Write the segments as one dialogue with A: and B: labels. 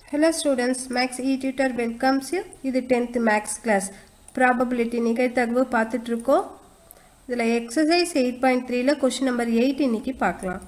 A: Hello students, Max e-tutor welcomes you. இது 10th Max class. Probability நிகழ்தகவு பார்த்துட்டு இருக்கோம் இதில் எக்ஸசைஸ் எயிட் பாயிண்ட் த்ரீல கொஷின் நம்பர் எயிட் இன்னைக்கு பார்க்கலாம்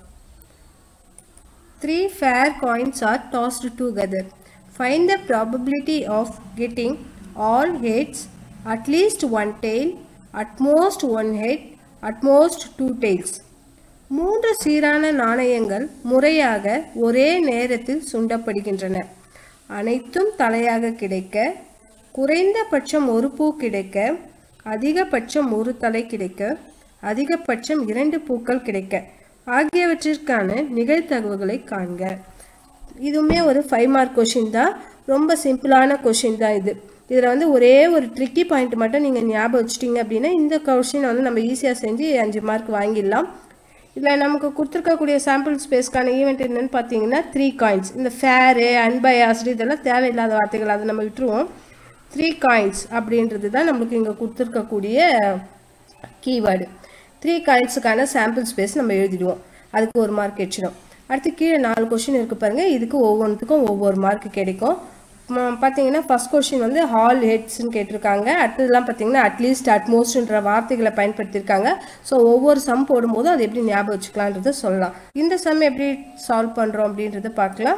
A: three fair coins are tossed together find the probability of getting all heads at least one tail at most one head at most two tails மூன்று சீரான நாணயங்கள் முறையாக ஒரே நேரத்தில் சுண்டப்படுகின்றன அனைத்தும் தலையாக கிடைக்க குறைந்தபட்சம் ஒரு பூ கிடைக்க அதிகபட்சம் ஒரு தலை கிடைக்க அதிகபட்சம் இரண்டு பூக்கள் கிடைக்க ஆகியவற்றிற்கான நிகழ்தகவுகளை காண்க இதுவுமே ஒரு ஃபைவ் மார்க் கொஷின் தான் ரொம்ப சிம்பிளான கொஷின் தான் இது இதில் வந்து ஒரே ஒரு ட்ரிக்கி பாயிண்ட் மட்டும் நீங்கள் ஞாபகம் வச்சிட்டிங்க அப்படின்னா இந்த கொஷின் வந்து நம்ம ஈஸியாக செஞ்சு அஞ்சு மார்க் வாங்கிடலாம் இதில் நமக்கு கொடுத்துருக்கக்கூடிய சாம்பிள் ஸ்பேஸ்க்கான ஈவெண்ட் என்னன்னு பார்த்தீங்கன்னா த்ரீ காயின்ஸ் இந்த ஃபேரு அன்பயாஸ்டு இதெல்லாம் தேவையில்லாத வார்த்தைகள் அதை நம்ம விட்டுருவோம் த்ரீ காயின்ஸ் அப்படின்றது தான் நம்மளுக்கு இங்கே கொடுத்துருக்கக்கூடிய கீவேர்டு த்ரீ காயின்ஸுக்கான சாம்பிள் ஸ்பேஸ் நம்ம எழுதிடுவோம் அதுக்கு ஒரு மார்க் வச்சிடும் அடுத்து கீழே நாலு கொஷின் இருக்குது பாருங்கள் இதுக்கு ஒவ்வொன்றுத்துக்கும் ஒவ்வொரு மார்க் கிடைக்கும் பார்த்தீங்கன்னா ஃபஸ்ட் கொஷின் வந்து ஹால் ஹெட்ஸ்ன்னு கேட்டிருக்காங்க அடுத்ததுலாம் பார்த்தீங்கன்னா அட்லீஸ்ட் அட்மோஸ்ட்ன்ற வார்த்தைகளை பயன்படுத்தியிருக்காங்க ஸோ ஒவ்வொரு சம் போடும்போதும் அது எப்படி ஞாபகம் வச்சுக்கலான்றத சொல்லலாம் இந்த சம் எப்படி சால்வ் பண்ணுறோம் அப்படின்றத பார்க்கலாம்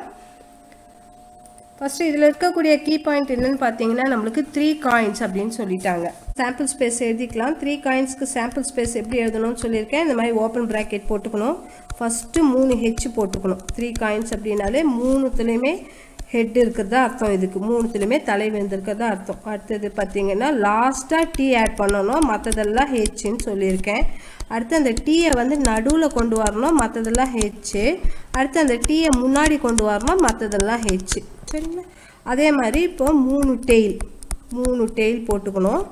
A: ஃபஸ்ட்டு இதில் இருக்கக்கூடிய கீ பாயிண்ட் என்னன்னு பார்த்தீங்கன்னா நம்மளுக்கு த்ரீ காயின்ஸ் அப்படின்னு சொல்லிட்டாங்க சாம்பிள் ஸ்பேஸ் எழுதிக்கலாம் த்ரீ காயின்ஸ்க்கு சாம்பிள் ஸ்பேஸ் எப்படி எழுதணும்னு சொல்லியிருக்கேன் இந்த மாதிரி ஓப்பன் ப்ராக்கெட் போட்டுக்கணும் ஃபஸ்ட்டு மூணு ஹெச் போட்டுக்கணும் த்ரீ காயின்ஸ் அப்படின்னாலே மூணுத்துலேயுமே ஹெட் இருக்கிறதா அர்த்தம் இதுக்கு மூணுத்துலையுமே தலை விழுந்திருக்கிறதா அர்த்தம் அடுத்தது பார்த்தீங்கன்னா லாஸ்ட்டாக டீ ஆட் பண்ணணும் மற்றதெல்லாம் ஹெச்ன்னு சொல்லியிருக்கேன் அடுத்து அந்த டீயை வந்து நடுவில் கொண்டு வரணும் மற்றதெல்லாம் ஹெச்சு அடுத்து அந்த டீயை முன்னாடி கொண்டு வரணும் மற்றதெல்லாம் ஹெச்சு சரிங்களா அதே மாதிரி இப்போ மூணு டெய்ல் மூணு டெய்ல் போட்டுக்கணும்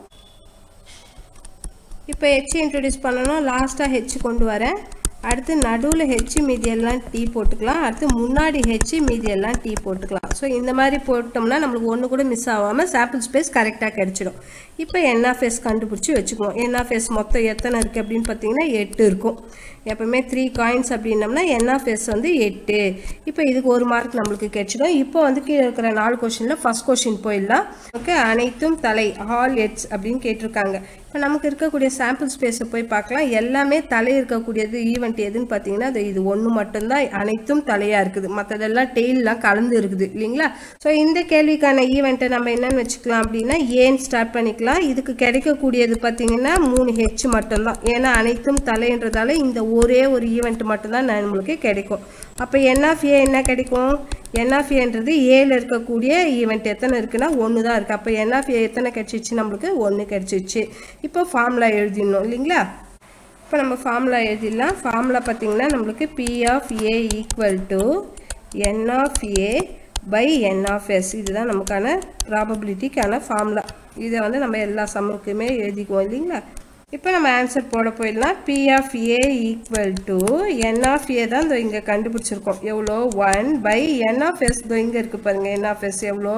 A: இப்போ ஹெச் இன்ட்ரடியூஸ் பண்ணணும் லாஸ்ட்டாக ஹெச் கொண்டு வரேன் அடுத்து நடுவில் ஹெச் மீதியெல்லாம் டீ போட்டுக்கலாம் அடுத்து முன்னாடி ஹெச் மீதியெல்லாம் டீ போட்டுக்கலாம் ஸோ இந்த மாதிரி போட்டோம்னா நம்மளுக்கு ஒன்று கூட மிஸ் ஆகாமல் சாம்பிள் ஸ்பேஸ் கரெக்டாக கிடச்சிடும் இப்போ என்ஆஃப்எஸ் கண்டுபிடிச்சி வச்சுக்குவோம் என்ஆஃப்எஸ் மொத்தம் எத்தனை இருக்குது அப்படின்னு பார்த்தீங்கன்னா எட்டு இருக்கும் எப்பவுமே த்ரீ காயின்ஸ் அப்படின்னம்னா என்ஆஃப்எஸ் வந்து எட்டு இப்போ இதுக்கு ஒரு மார்க் நம்மளுக்கு கிடைச்சிடும் இப்போ வந்து கீழே இருக்கிற நாலு கொஷினில் ஃபஸ்ட் கொஷின் போயிடலாம் ஓகே அனைத்தும் தலை ஆல் எட்ஸ் அப்படின்னு கேட்டிருக்காங்க இப்போ நமக்கு இருக்கக்கூடிய சாம்பிள் ஸ்பேஸை போய் பார்க்கலாம் எல்லாமே தலை இருக்கக்கூடியது ஈவெண்ட் எதுன்னு பார்த்தீங்கன்னா அது இது ஒன்று மட்டும்தான் அனைத்தும் தலையாக இருக்குது மற்றதெல்லாம் டெய்லாம் கலந்து இருக்குது இல்லைங்களா ஸோ இந்த கேள்விக்கான ஈவெண்ட்டை நம்ம என்னென்னு வச்சுக்கலாம் அப்படின்னா ஏன் ஸ்டார்ட் பண்ணிக்கலாம் இதுக்கு கிடைக்கக்கூடியது பார்த்தீங்கன்னா மூணு ஹெச் மட்டும்தான் ஏன்னா அனைத்தும் தலைன்றதால இந்த ஒரே ஒரு ஈவெண்ட் மட்டும்தான் நம்மளுக்கு கிடைக்கும் அப்போ என்ஆஃப்ஏ என்ன கிடைக்கும் என்ஆஃப்ஏன்றது ஏல இருக்கக்கூடிய ஈவெண்ட் எத்தனை இருக்குன்னா ஒன்று தான் இருக்குது அப்போ என்ஆஃப்ஏ எத்தனை கிடச்சிச்சு நம்மளுக்கு ஒன்று கிடச்சிச்சு இப்போ ஃபார்முலா எழுதிடணும் இல்லைங்களா இப்போ நம்ம ஃபார்முலா எழுதிடலாம் ஃபார்முலா பார்த்தீங்கன்னா நம்மளுக்கு P of A equal to N of A by N of S இதுதான் நமக்கான ப்ராபபிலிட்டிக்கான ஃபார்முலா இதை வந்து நம்ம எல்லா சம்முக்குமே எழுதிக்குவோம் இல்லைங்களா இப்போ நம்ம ஆன்சர் போட போயிடலாம் P of A equal to N of A தான் இதோ இங்கே கண்டுபிடிச்சிருக்கோம் எவ்வளோ one by N of S இதோ இங்கே இருக்குது பாருங்கள் என் ஆஃப் எஸ் எவ்வளோ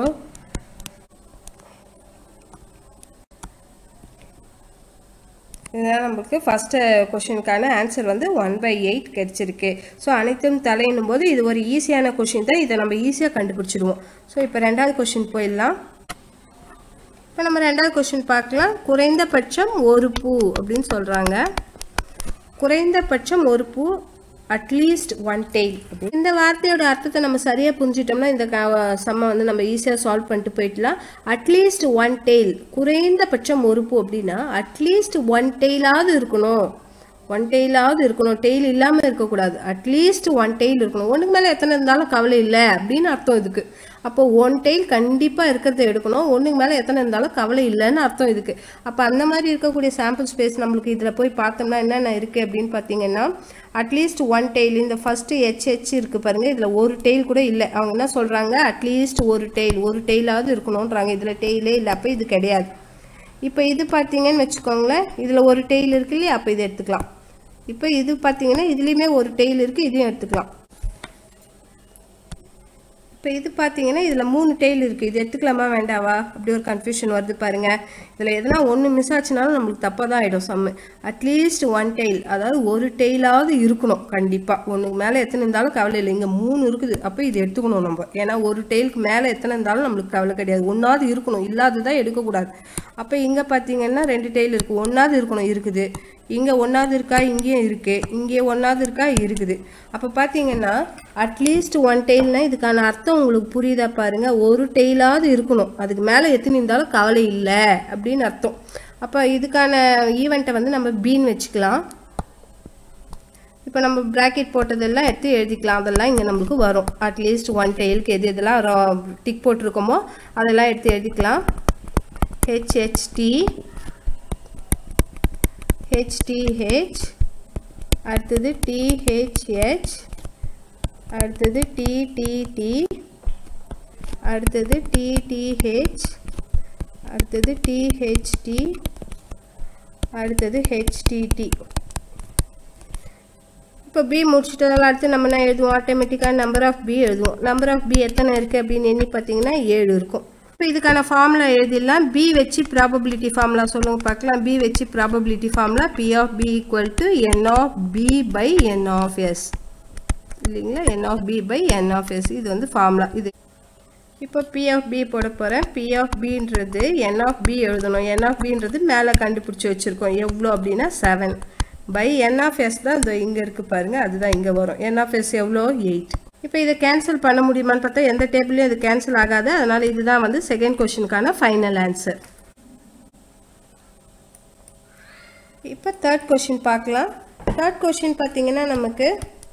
A: இதுதான் நம்மளுக்கு ஃபஸ்ட்டு கொஷினுக்கான ஆன்சர் வந்து ஒன் பை எயிட் கிடச்சிருக்கு ஸோ அனைத்தும் தலையினும் போது இது ஒரு ஈஸியான கொஷின் தான் இதை நம்ம ஈஸியாக கண்டுபிடிச்சிடுவோம் ஸோ இப்போ ரெண்டாவது கொஷின் போயிடலாம் இப்போ நம்ம ரெண்டாவது கொஷின் பார்க்கலாம் குறைந்தபட்சம் ஒரு பூ அப்படின்னு சொல்கிறாங்க குறைந்தபட்சம் ஒரு பூ அட்லீஸ்ட் ஒன் டெய்ல் இந்த வார்த்தையோட அர்த்தத்தை நம்ம சரியாக புரிஞ்சிட்டோம்னா இந்த சம்மை வந்து நம்ம ஈஸியாக சால்வ் பண்ணிட்டு போயிடலாம் அட்லீஸ்ட் ஒன் டெய்ல் குறைந்தபட்சம் ஒரு பூ அப்படின்னா அட்லீஸ்ட் ஒன் டெய்லாவது இருக்கணும் ஒன் டெய்லாவது இருக்கணும் டெய்ல் இல்லாமல் இருக்கக்கூடாது அட்லீஸ்ட் ஒன் டெய்ல் இருக்கணும் ஒன்றுக்கு மேலே எத்தனை இருந்தாலும் கவலை இல்லை அப்படின்னு அர்த்தம் இதுக்கு அப்போ ஒன் டெய்ல் கண்டிப்பாக இருக்கிறத எடுக்கணும் ஒன்றுக்கு மேலே எத்தனை இருந்தாலும் கவலை இல்லைன்னு அர்த்தம் இதுக்கு அப்போ அந்த மாதிரி இருக்கக்கூடிய சாம்பிள் ஸ்பேஸ் நம்மளுக்கு இதில் போய் பார்த்தோம்னா என்னென்ன இருக்குது அப்படின்னு பார்த்தீங்கன்னா அட்லீஸ்ட் ஒன் டெய்ல் இந்த ஃபஸ்ட்டு ஹெச்ஹெச் இருக்குது பாருங்கள் இதில் ஒரு டெய்ல் கூட இல்லை அவங்க என்ன சொல்கிறாங்க அட்லீஸ்ட் ஒரு டெய்ல் ஒரு டெய்லாவது இருக்கணுன்றாங்க இதில் டெய்லே இல்லை அப்போ இது கிடையாது இப்போ இது பார்த்தீங்கன்னு வச்சுக்கோங்களேன் இதில் ஒரு டெய்ல் இருக்கு இல்லையா அப்போ இதை எடுத்துக்கலாம் இப்போ இது பார்த்தீங்கன்னா இதுலேயுமே ஒரு டெய்ல் இருக்குது இதையும் எடுத்துக்கலாம் இப்போ இது பார்த்தீங்கன்னா இதில் மூணு டெய்ல் இருக்குது இது எடுத்துக்கலாமா வேண்டாவா அப்படி ஒரு கன்ஃபியூஷன் வருது பாருங்க இதில் எதனா ஒன்று மிஸ் ஆச்சுனாலும் நம்மளுக்கு தப்பாக தான் ஆகிடும் சம்மு அட்லீஸ்ட் ஒன் டெய்ல் அதாவது ஒரு டெய்லாவது இருக்கணும் கண்டிப்பாக ஒன்றுக்கு மேலே எத்தனை இருந்தாலும் கவலை இல்லை இங்கே மூணு இருக்குது அப்போ இது எடுத்துக்கணும் நம்ம ஏன்னா ஒரு டெய்லுக்கு மேலே எத்தனை இருந்தாலும் நம்மளுக்கு கவலை கிடையாது ஒன்றாவது இருக்கணும் இல்லாததான் எடுக்கக்கூடாது அப்போ இங்கே பார்த்தீங்கன்னா ரெண்டு டெய்ல் இருக்குது ஒன்றாவது இருக்கணும் இருக்குது இங்கே ஒன்றாவது இருக்கா இங்கேயும் இருக்குது இங்கே ஒன்றாவது இருக்கா இருக்குது அப்போ பார்த்தீங்கன்னா அட்லீஸ்ட் ஒன் டெய்ல்னா இதுக்கான அர்த்தம் உங்களுக்கு புரியுதா பாருங்க ஒரு டெய்லாவது இருக்கணும் அதுக்கு மேலே எத்தனை இருந்தாலும் கவலை இல்லை அப்படின்னு அர்த்தம் அப்போ இதுக்கான ஈவெண்ட்டை வந்து நம்ம பீன் வச்சுக்கலாம் இப்போ நம்ம ப்ராக்கெட் போட்டதெல்லாம் எடுத்து எழுதிக்கலாம் அதெல்லாம் இங்கே நம்மளுக்கு வரும் அட்லீஸ்ட் ஒன் டெய்லுக்கு எது எதெல்லாம் டிக் போட்டிருக்கோமோ அதெல்லாம் எடுத்து எழுதிக்கலாம் ஹெச்ஹெச்டி HTH அடுத்தது THH அடுத்தது TTT அடுத்தது TTH அடுத்தது THT அடுத்தது HTT இப்போ பி முடிச்சிட்டதால அடுத்து நம்ம என்ன எழுதுவோம் ஆட்டோமேட்டிக்காக நம்பர் ஆஃப் பி எழுதுவோம் நம்பர் ஆஃப் பி எத்தனை இருக்குது அப்படின்னு எண்ணி பார்த்தீங்கன்னா ஏழு இருக்கும் இப்போ இதுக்கான ஃபார்முலா எழுதிடலாம் பி வச்சு ப்ராபபிலிட்டி ஃபார்முலா சொல்லுங்க பார்க்கலாம் பி வச்சு probability formula P of B equal to N of B by N of S இல்லைங்களா N of B by N of S இது வந்து ஃபார்முலா இது இப்போ பி ஆஃப் பி போட போகிறேன் பி ஆஃப் பின்றது என் ஆஃப் பி எழுதணும் என் ஆஃப் பின்றது மேலே கண்டுபிடிச்சி வச்சுருக்கோம் எவ்வளோ அப்படின்னா seven by N of S தான் இந்த இங்கே இருக்குது பாருங்கள் அதுதான் இங்கே வரும் என் ஆஃப் எஸ் எவ்வளோ எயிட் இப்போ இதை கேன்சல் பண்ண முடியுமான்னு பார்த்தா எந்த டேபிளையும் இது கேன்சல் ஆகாது அதனால் இதுதான் வந்து செகண்ட் கொஷினுக்கான ஃபைனல் ஆன்சர் இப்போ தேர்ட் கொஷின் பார்க்கலாம் தேர்ட் கொஷின் பார்த்தீங்கன்னா நமக்கு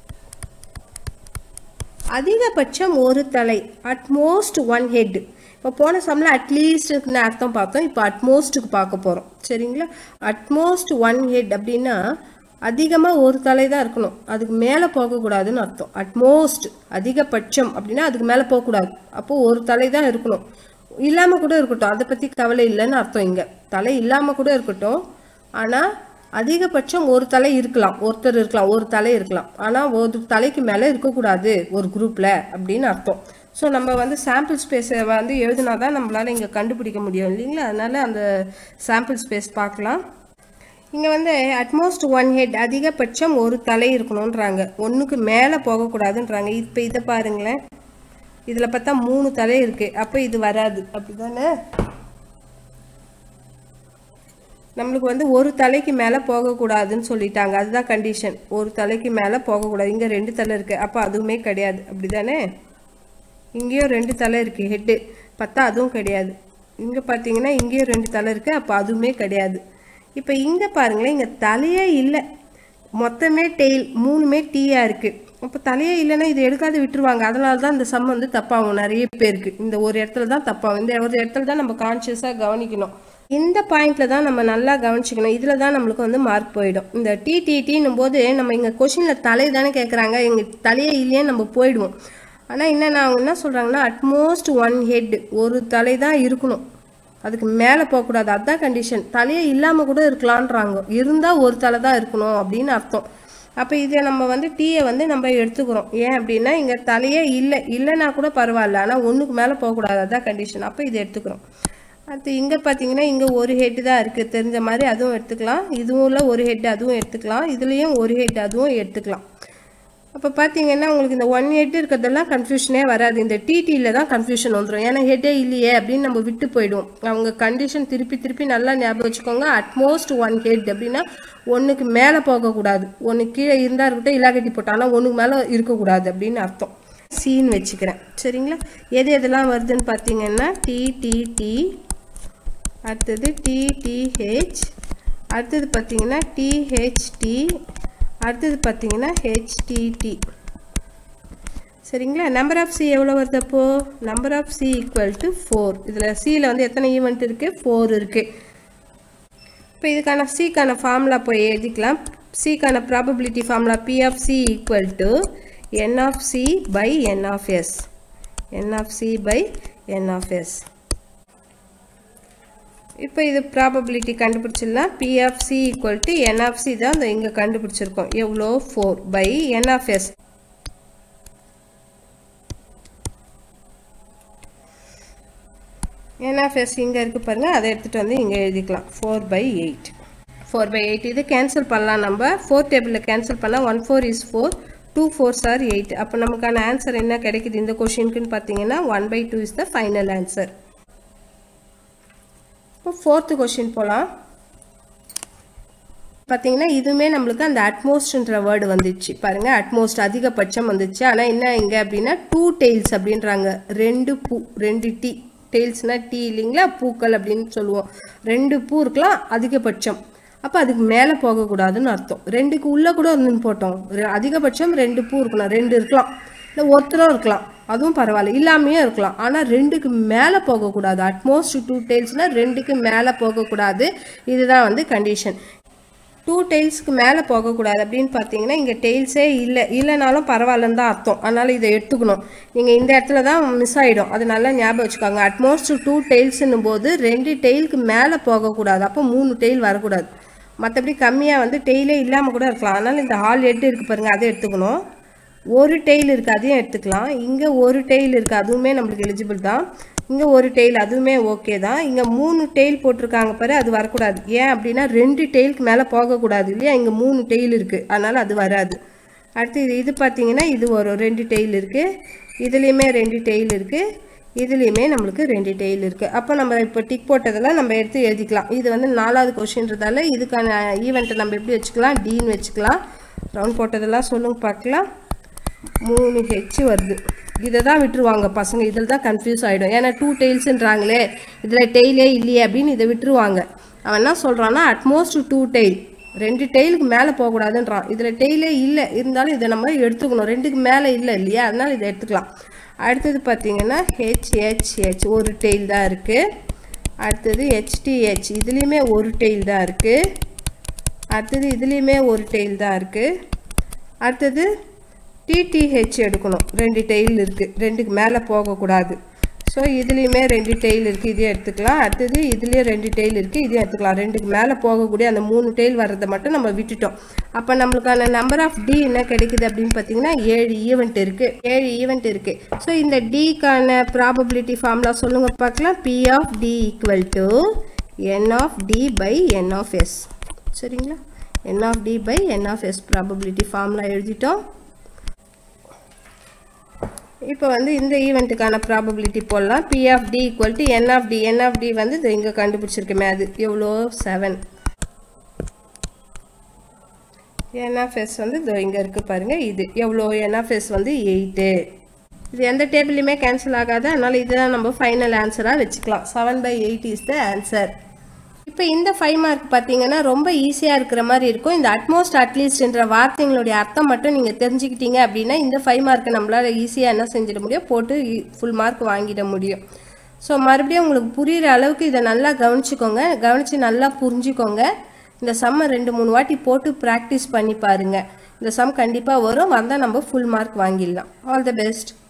A: அதிகபட்சம் ஒரு தலை அட்மோஸ்ட் ஒன் ஹெட் இப்போ போன சம்மில் அட்லீஸ்ட்னு அர்த்தம் பார்த்தோம் இப்போ அட்மோஸ்ட்டுக்கு பார்க்க போகிறோம் சரிங்களா அட்மோஸ்ட் ஒன் ஹெட் அப்படின்னா அதிகமாக ஒரு தலை தான் இருக்கணும் அதுக்கு மேலே போகக்கூடாதுன்னு அர்த்தம் அட்மோஸ்ட் அதிகபட்சம் அப்படின்னா அதுக்கு மேலே போகக்கூடாது அப்போது ஒரு தலை தான் இருக்கணும் இல்லாமல் கூட இருக்கட்டும் அதை பற்றி கவலை இல்லைன்னு அர்த்தம் இங்கே தலை இல்லாமல் கூட இருக்கட்டும் ஆனால் அதிகபட்சம் ஒரு தலை இருக்கலாம் ஒருத்தர் இருக்கலாம் ஒரு தலை இருக்கலாம் ஆனால் ஒரு தலைக்கு மேலே இருக்கக்கூடாது ஒரு குரூப்பில் அப்படின்னு அர்த்தம் ஸோ நம்ம வந்து சாம்பிள் ஸ்பேஸை வந்து எழுதினா தான் நம்மளால் இங்கே கண்டுபிடிக்க முடியும் இல்லைங்களா அதனால் அந்த சாம்பிள் ஸ்பேஸ் பார்க்கலாம் இங்கே வந்து அட்மோஸ்ட் ஒன் ஹெட் அதிகபட்சம் ஒரு தலை இருக்கணுன்றாங்க ஒன்றுக்கு மேலே போகக்கூடாதுன்றாங்க இப்போ இதை பாருங்களேன் இதில் பார்த்தா மூணு தலை இருக்குது அப்போ இது வராது அப்படி தானே நம்மளுக்கு வந்து ஒரு தலைக்கு மேலே போகக்கூடாதுன்னு சொல்லிட்டாங்க அதுதான் கண்டிஷன் ஒரு தலைக்கு மேலே போகக்கூடாது இங்கே ரெண்டு தலை இருக்குது அப்போ அதுவுமே கிடையாது அப்படி தானே இங்கேயும் ரெண்டு தலை இருக்குது ஹெட்டு பார்த்தா அதுவும் கிடையாது இங்கே பார்த்தீங்கன்னா இங்கேயும் ரெண்டு தலை இருக்குது அப்போ அதுவுமே கிடையாது இப்போ இங்கே பாருங்களேன் இங்கே தலையே இல்லை மொத்தமே டெய்ல் மூணுமே டீயாக இருக்குது அப்போ தலையே இல்லைன்னா இது எடுக்காத விட்டுருவாங்க அதனால தான் இந்த சம் வந்து தப்பாகும் நிறைய பேருக்கு இந்த ஒரு இடத்துல தான் தப்பாகும் இந்த ஒரு இடத்துல தான் நம்ம கான்ஷியஸாக கவனிக்கணும் இந்த பாயிண்ட்ல தான் நம்ம நல்லா கவனிச்சுக்கணும் இதில் தான் நம்மளுக்கு வந்து மார்க் போயிடும் இந்த டிடிடின்னும் போது நம்ம இங்கே கொஷினில் தலை தானே கேட்குறாங்க எங்கள் தலையே இல்லையே நம்ம போயிடுவோம் ஆனால் என்னென்ன அவங்க என்ன சொல்கிறாங்கன்னா அட்மோஸ்ட் ஒன் ஹெட் ஒரு தலை தான் இருக்கணும் அதுக்கு மேலே போகக்கூடாது அதுதான் கண்டிஷன் தலையே இல்லாமல் கூட இருக்கலான்றாங்க இருந்தால் ஒரு தலை தான் இருக்கணும் அப்படின்னு அர்த்தம் அப்போ இதை நம்ம வந்து டீயை வந்து நம்ம எடுத்துக்கிறோம் ஏன் அப்படின்னா இங்கே தலையே இல்லை இல்லைன்னா கூட பரவாயில்ல ஆனால் ஒன்றுக்கு மேலே போகக்கூடாது அதுதான் கண்டிஷன் அப்போ இதை எடுத்துக்கிறோம் அடுத்து இங்கே பார்த்தீங்கன்னா இங்கே ஒரு ஹெட்டு தான் இருக்குது தெரிஞ்ச மாதிரி அதுவும் எடுத்துக்கலாம் இதுவும் ஒரு ஹெட் அதுவும் எடுத்துக்கலாம் இதுலேயும் ஒரு ஹெட் அதுவும் எடுத்துக்கலாம் அப்போ பார்த்தீங்கன்னா உங்களுக்கு இந்த ஒன் ஹெட் இருக்கிறதெல்லாம் கன்ஃபியூஷனே வராது இந்த டிடியில் தான் கன்ஃபியூஷன் வந்துடும் ஏன்னா ஹெட்டே இல்லையே அப்படின்னு நம்ம விட்டு போயிடுவோம் அவங்க கண்டிஷன் திருப்பி திருப்பி நல்லா ஞாபகம் வச்சுக்கோங்க அட்மோஸ்ட் ஒன் ஹெட் அப்படின்னா ஒன்றுக்கு மேலே போகக்கூடாது ஒன்று கீழே இருந்தால் இருக்கட்டும் இல்லா கட்டி போட்டாலும் ஒன்றுக்கு மேலே இருக்கக்கூடாது அப்படின்னு அர்த்தம் சீன் வச்சுக்கிறேன் சரிங்களா எது எதெல்லாம் வருதுன்னு பார்த்தீங்கன்னா டிடிடி அடுத்தது டிடிஹெச் அடுத்தது பார்த்தீங்கன்னா டிஹெச்டி அடுத்தது பார்த்தீங்கன்னா ஹெச்டிடி சரிங்களா நம்பர் ஆஃப் சி எவ்வளோ வருது அப்போ number of C equal to four இதில் சியில் வந்து எத்தனை ஈவெண்ட் இருக்குது ஃபோர் இருக்குது இப்போ இதுக்கான சிக்கான ஃபார்முலா போய் எழுதிக்கலாம் சிக்கான probability formula P of C equal to N of C by N of S N of C by N of S இப்போ இது ப்ராபபிலிட்டி கண்டுபிடிச்சிடலாம் P of C equal to N of C தான் இந்த இங்கே கண்டுபிடிச்சிருக்கோம் எவ்வளோ four by N of S NFS இங்கே இருக்குது பாருங்கள் அதை எடுத்துகிட்டு வந்து இங்கே எழுதிக்கலாம் four by eight four by eight இது கேன்சல் பண்ணலாம் நம்ம ஃபோர் டேபிளில் கேன்சல் பண்ணால் one four is four two four சார் எயிட் அப்போ நமக்கான ஆன்சர் என்ன கிடைக்குது இந்த கொஷினுக்குன்னு பார்த்தீங்கன்னா one by two is the final answer இப்போ ஃபோர்த்து கொஷின் போகலாம் பார்த்தீங்கன்னா இதுவுமே நம்மளுக்கு அந்த அட்மோஸ்ட்ன்ற வேர்டு வந்துச்சு பாருங்க அட்மோஸ்ட் அதிகபட்சம் வந்துச்சு ஆனால் என்ன இங்கே அப்படின்னா டூ டெய்ல்ஸ் அப்படின்றாங்க ரெண்டு பூ ரெண்டு டீ டெய்ல்ஸ்னா டீ இல்லைங்களா பூக்கள் அப்படின்னு சொல்லுவோம் ரெண்டு பூ இருக்கலாம் அதிகபட்சம் அப்போ அதுக்கு மேலே போகக்கூடாதுன்னு அர்த்தம் ரெண்டுக்கு உள்ளே கூட இருந்துன்னு போட்டோம் அதிகபட்சம் ரெண்டு பூ இருக்கணும் ரெண்டு இருக்கலாம் இல்லை ஒருத்தரும் இருக்கலாம் அதுவும் பரவாயில்ல இல்லாமையும் இருக்கலாம் ஆனால் ரெண்டுக்கு மேலே போகக்கூடாது அட்மோஸ்ட் டூ டெய்ல்ஸ்னால் ரெண்டுக்கு மேலே போகக்கூடாது இதுதான் வந்து கண்டிஷன் டூ டெய்ல்ஸ்க்கு மேலே போகக்கூடாது அப்படின்னு பார்த்தீங்கன்னா இங்கே டெய்ல்ஸே இல்லை இல்லைனாலும் பரவாயில்லன்னு தான் அர்த்தம் அதனால் இதை எடுத்துக்கணும் நீங்கள் இந்த இடத்துல தான் மிஸ் ஆகிடும் அது நல்லா ஞாபகம் வச்சுக்கோங்க அட்மோஸ்ட் டூ டெய்ல்ஸ்னும் போது ரெண்டு டெய்லுக்கு மேலே போகக்கூடாது அப்போ மூணு டெய்ல் வரக்கூடாது மற்றபடி கம்மியாக வந்து டெய்லே இல்லாமல் கூட இருக்கலாம் அதனால் இந்த ஹால் ஹெட் இருக்குது பாருங்கள் அதை எடுத்துக்கணும் ஒரு டெய்ல் இருக்குது அதையும் எடுத்துக்கலாம் இங்கே ஒரு டெய்ல் இருக்குது அதுவுமே நம்மளுக்கு எலிஜிபிள் தான் இங்கே ஒரு டெய்ல் அதுவுமே ஓகே தான் இங்கே மூணு டெய்ல் போட்டிருக்காங்க பாரு அது வரக்கூடாது ஏன் அப்படின்னா ரெண்டு டெய்லுக்கு மேலே போகக்கூடாது இல்லையா இங்கே மூணு டெய்ல் இருக்குது அதனால் அது வராது அடுத்து இது இது பார்த்தீங்கன்னா இது வரும் ரெண்டு டெய்ல் இருக்குது இதுலேயுமே ரெண்டு டெய்ல் இருக்குது இதுலேயுமே நம்மளுக்கு ரெண்டு டெய்ல் இருக்குது அப்போ நம்ம இப்போ டிக் போட்டதெல்லாம் நம்ம எடுத்து எழுதிக்கலாம் இது வந்து நாலாவது கொஷின்றதால இதுக்கான ஈவெண்ட்டை நம்ம எப்படி வச்சுக்கலாம் டீன்னு வச்சுக்கலாம் ரவுண்ட் போட்டதெல்லாம் சொல்லுங்க பார்க்கலாம் மூணு ஹெச் வருது இதை தான் விட்டுருவாங்க பசங்க இதில் தான் கன்ஃபியூஸ் ஆகிடும் ஏன்னா டூ டெய்ல்ஸுன்றாங்களே இதில் டெய்லே இல்லையே அப்படின்னு இதை விட்டுருவாங்க அவன் என்ன சொல்கிறான்னா அட்மோஸ்ட் டூ டெய்ல் ரெண்டு டெய்லுக்கு மேலே போகக்கூடாதுன்றான் இதில் டெய்லே இல்லை இருந்தாலும் இதை நம்ம எடுத்துக்கணும் ரெண்டுக்கு மேலே இல்லை இல்லையா அதனால் இதை எடுத்துக்கலாம் அடுத்தது பார்த்தீங்கன்னா ஹெச்ஹெச்ஹெச் ஒரு டெய்ல் தான் இருக்குது அடுத்தது ஹெச்டிஹெச் இதுலேயுமே ஒரு டெய்ல் தான் இருக்குது அடுத்தது இதுலேயுமே ஒரு டெய்ல் தான் இருக்குது அடுத்தது டிடிஹெச் எடுக்கணும் ரெண்டு டெய்ல் இருக்குது ரெண்டுக்கு மேலே போகக்கூடாது ஸோ இதுலேயுமே ரெண்டு டெய்ல் இருக்குது இதையும் எடுத்துக்கலாம் அடுத்தது இதுலேயும் ரெண்டு டெய்ல் இருக்குது இதையும் எடுத்துக்கலாம் ரெண்டுக்கு மேலே போகக்கூடிய அந்த மூணு டெய்ல் வர்றதை மட்டும் நம்ம விட்டுட்டோம் அப்போ நம்மளுக்கான நம்பர் ஆஃப் டி என்ன கிடைக்குது அப்படின்னு பார்த்தீங்கன்னா ஏழு ஈவெண்ட் இருக்குது ஏழு ஈவெண்ட் இருக்குது ஸோ இந்த டிக்கான ப்ராபபிலிட்டி ஃபார்முலா சொல்லுங்கள் பார்க்கலாம் P of D equal to N of D by N of S சரிங்களா N of D by N of S probability formula எழுதிட்டோம் இப்போ வந்து இந்த ஈவெண்ட்டுக்கான ப்ராபபிலிட்டி போடலாம் P of D equal to N of D N of D வந்து இது இங்கே கண்டுபிடிச்சிருக்கமே அது எவ்வளோ செவன் என் ஆஃப் எஸ் வந்து இதோ இங்கே இருக்குது பாருங்கள் இது எவ்வளோ என் ஆஃப் எஸ் வந்து எயிட்டு இது எந்த டேபிள்லையுமே கேன்சல் ஆகாது அதனால் இதுதான் நம்ம ஃபைனல் ஆன்சராக வச்சுக்கலாம் seven by eight is the answer இப்போ இந்த ஃபைவ் மார்க் பார்த்தீங்கன்னா ரொம்ப ஈஸியாக இருக்கிற மாதிரி இருக்கும் இந்த அட்மோஸ்ட் அட்லீஸ்ட்ன்ற வார்த்தைங்களுடைய அர்த்தம் மட்டும் நீங்கள் தெரிஞ்சுக்கிட்டீங்க அப்படின்னா இந்த ஃபைவ் மார்க்கை நம்மளால் ஈஸியாக என்ன செஞ்சிட முடியும் போட்டு ஃபுல் மார்க் வாங்கிட முடியும் ஸோ மறுபடியும் உங்களுக்கு புரிகிற அளவுக்கு இதை நல்லா கவனிச்சுக்கோங்க கவனித்து நல்லா புரிஞ்சுக்கோங்க இந்த சம்மை ரெண்டு மூணு வாட்டி போட்டு ப்ராக்டிஸ் பண்ணி பாருங்கள் இந்த சம் கண்டிப்பாக வரும் வந்தால் நம்ம ஃபுல் மார்க் வாங்கிடலாம் ஆல் த பெஸ்ட்